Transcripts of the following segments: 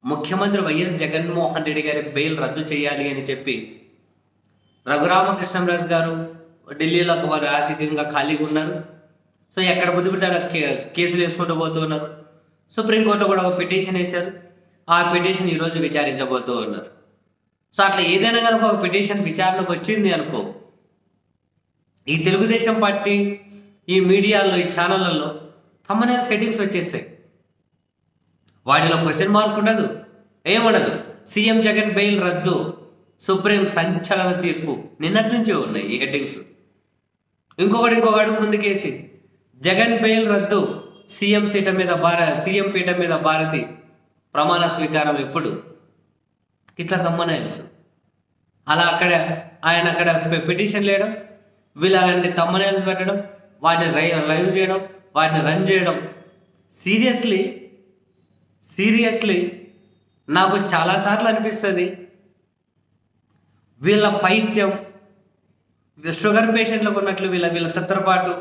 ముఖ్యమంత్రి వైఎస్ జగన్మోహన్ రెడ్డి గారి బెయిల్ రద్దు చేయాలి అని చెప్పి రఘురామకృష్ణరాజు గారు ఢిల్లీలో ఒక వారు రాజకీయంగా ఖాళీగా ఉన్నారు సో ఎక్కడ బుద్ధి పెడితే అక్కడ కే- కేసులు వేసుకుంటూ పోతూ ఉన్నారు సుప్రీంకోర్టు కూడా ఒక పిటిషన్ వేశారు ఆ పిటిషన్ ఈరోజు విచారించబోతూ ఉన్నారు సో అట్లా ఏదైనా కనుక ఒక పిటిషన్ విచారణకు వచ్చింది అనుకో ఈ తెలుగుదేశం పార్టీ ఈ మీడియాలో ఈ ఛానళ్ళల్లో తమ్మనే సెట్టింగ్స్ వచ్చేస్తాయి వాటిలో క్వశ్చన్ మార్క్ ఉండదు ఏముండదు సీఎం జగన్ బెయిల్ రద్దు సుప్రీం సంచలన తీర్పు నిన్నటి నుంచే ఉన్నాయి ఈ హెడ్డింగ్స్ ఇంకొకటి ఇంకొక అడుగు ముందుకేసి జగన్ బెయిల్ రద్దు సీఎం సీట మీద భార సీఎం పీఠం మీద భారతి ప్రమాణ స్వీకారం ఎప్పుడు ఇట్లా గమ్మనే తెలుసు అలా అక్కడ ఆయన అక్కడ పె- పిటిషన్ లేయడం వీళ్ళు అలాంటి తమ్మనేల్స్ పెట్టడం వాటిని రై లైవ్ చేయడం వాటిని రన్ చేయడం సీరియస్లీ సీరియస్లీ నాకు చాలాసార్లు అనిపిస్తుంది వీళ్ళ పైత్యం షుగర్ పేషెంట్లకు ఉన్నట్లు వీళ్ళ వీళ్ళ తత్తరపాటు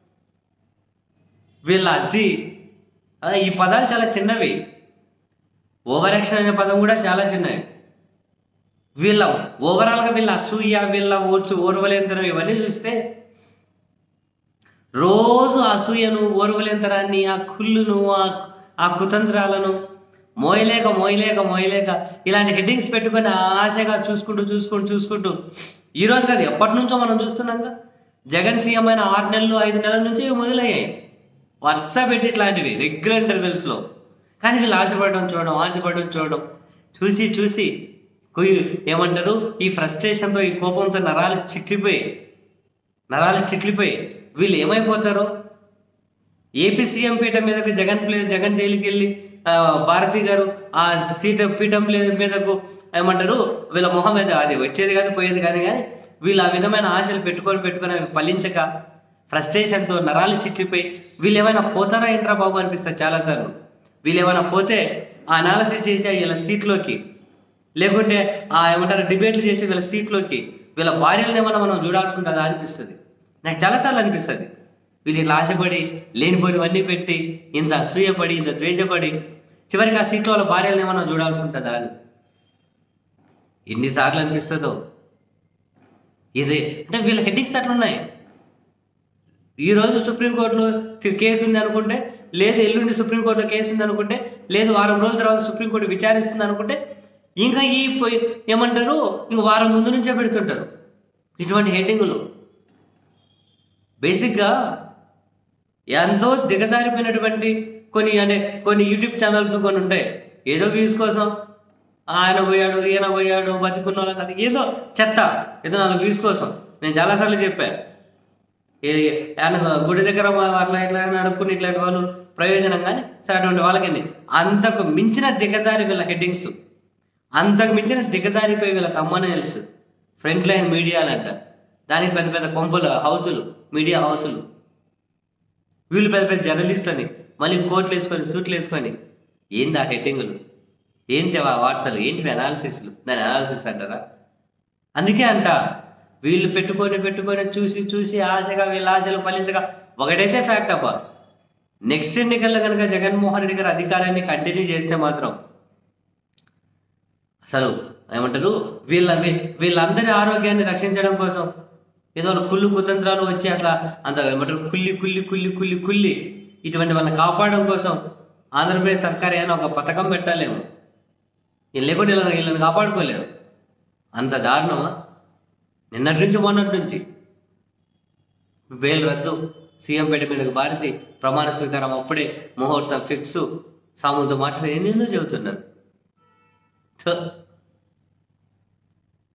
వీళ్ళ అతి ఆ, ఈ పదాలు చాలా చిన్నవి ఓవర్ యాక్షన్ అనే పదం కూడా చాలా చిన్నవి వీళ్ళ ఓవరాల్గా వీళ్ళ అసూయ వీళ్ళ ఓర్చు ఓర్వలేంతరం ఇవన్నీ చూస్తే రోజు అసూయను ఓర్వలేంతరాన్ని ఆ కుళ్ళును ఆ ఆ కుతంత్రాలను మోయలేక మోయలేక మోయలేక ఇలాంటి హెడ్డింగ్స్ పెట్టుకొని ఆశగా చూసుకుంటూ చూసుకుంటూ చూసుకుంటూ ఈ రోజు కాదు ఎప్పటి నుంచో మనం చూస్తున్నాం జగన్ సీఎం అయిన ఆరు నెలలు ఐదు నెలల నుంచి ఇవి మొదలయ్యాయి వరుస పెట్టి ఇట్లాంటివి రెగ్యులర్ ఇంటర్వెల్స్లో కానీ వీళ్ళు ఆశపడడం చూడడం ఆశపడడం చూడడం చూసి చూసి కుయ్ ఏమంటారు ఈ ఫ్రస్ట్రేషన్తో ఈ కోపంతో నరాలు చిట్లిపోయి నరాలు చిట్లిపోయి వీళ్ళు ఏమైపోతారో ఏపీ సీఎం పీఠం మీదకు జగన్ ప్లే జగన్ జైలుకి వెళ్ళి ఆ, భారతి గారు ఆ సీట్ పీఠం లే- మీదకు ఏమంటారు వీళ్ళ మొహం మీద అది వచ్చేది కాదు పోయేది కానీ కానీ వీళ్ళు ఆ విధమైన ఆశలు పెట్టుకొని పెట్టుకొని అవి ఫలించక ఫ్రస్ట్రేషన్తో నరాలు చిట్లిపోయి వీళ్ళు ఏమైనా పోతారా ఏంట్రా బాబు అనిపిస్తుంది చాలాసార్లు వీళ్ళు ఏమైనా పోతే ఆ అనాలసిస్ చేసి ఆ వీళ్ళ సీట్లోకి లేకుంటే ఆ ఏమంటారు డిబేట్లు చేసి వీళ్ళ సీట్లోకి వీళ్ళ భార్యలను ఏమైనా మనం చూడాల్సి ఉంటుందా అనిపిస్తుంది నాకు చాలాసార్లు అనిపిస్తుంది వీళ్ళు ఇట్లా ఆశపడి లేనిపోయినవన్నీ పెట్టి ఇంత అసూయపడి ఇంత ద్వేషపడి చివరికి ఆ సీట్లో వాళ్ళ భార్యలను ఏమైనా చూడాల్సి ఉంటుందా అని ఎన్నిసార్లు అనిపిస్తుందో ఇది అంటే వీళ్ళ హెడ్డింగ్స్ అట్లా ఉన్నాయి ఈరోజు సుప్రీంకోర్టులో తి- కేసు ఉంది అనుకుంటే లేదు ఎల్లుండి సుప్రీంకోర్టులో కేసు ఉంది అనుకుంటే లేదు వారం రోజుల తర్వాత సుప్రీంకోర్టు విచారిస్తుంది అనుకుంటే ఇంకా ఈ పొయ్- ఏమంటారు ఇంక వారం ముందు నుంచే పెడుతుంటారు ఇటువంటి హెడ్డింగులు బేసిక్గా ఎంతో దిగజారిపోయినటువంటి కొన్ని అంటే కొన్ని యూట్యూబ్ ఛానల్స్ కొన్ని ఉంటాయి ఏదో వ్యూస్ కోసం ఆయన పోయాడు ఈయన పోయాడు బతుకున్న వాళ్ళు అన్నారు. ఏదో చెత్త ఏదో నాలుగు వ్యూస్ కోసం నేను చాలాసార్లు చెప్పాను ఏ- ఆయన గుడి దగ్గర మా- అట్లా ఇట్లా నడుపుకుని ఇట్లాంటి వాళ్ళు ప్రయోజనం కానీ సరే అటువంటి వాళ్ళకి అంతకు మించిన దిగజారి వీళ్ళ హెడ్డింగ్స్ అంతకు మించిన దిగజారిపోయి వీళ్ళ తమ్మనేల్స్ ఫ్రంట్ లైన్ మీడియాలంట దానికి పెద్ద పెద్ద కొంపలు హౌసులు మీడియా హౌసులు వీళ్ళు పెద్ద పెద్ద జర్నలిస్ట్ అని మళ్ళీ కోట్లు వేసుకొని సూట్లు వేసుకొని ఏంది ఆ హెడ్డింగులు ఏంటి ఆ వార్తలు ఏంటి అనాలిసిస్లు దాని అనాలిసిస్ అంటారా అందుకే అంట వీళ్ళు పెట్టుకొని పెట్టుకొని చూసి చూసి ఆశగా వీళ్ళ ఆశలు ఫలించగా ఒకటైతే ఫ్యాక్ట్ అబ్బా నెక్స్ట్ ఎన్నికల్లో కనుక జగన్మోహన్ రెడ్డి గారు అధికారాన్ని కంటిన్యూ చేస్తే మాత్రం అసలు ఏమంటారు వీళ్ళ వీ- వీళ్ళందరి ఆరోగ్యాన్ని రక్షించడం కోసం ఏదో ఒక కుళ్ళు కుతంత్రాలు వచ్చి అట్లా అంత ఏమంటారు కుల్లి కుల్లి కుల్లి కుల్లి కుల్లి ఇటువంటి వాళ్ళని కాపాడడం కోసం ఆంధ్రప్రదేశ్ సర్కార్ ఏమైనా ఒక పథకం పెట్టాలేమో వీళ్ళు లేకుంటే వీళ్ళని వీళ్ళని కాపాడుకోలేరు అంత దారుణమా నిన్నటి నుంచి మొన్నటి నుంచి బెయిల్ రద్దు సీఎం పేట మీదకి భారతి ప్రమాణ స్వీకారం అప్పుడే ముహూర్తం ఫిక్స్ సాములతో మాట్లాడి ఎన్నెన్నో చెబుతున్నారు థ.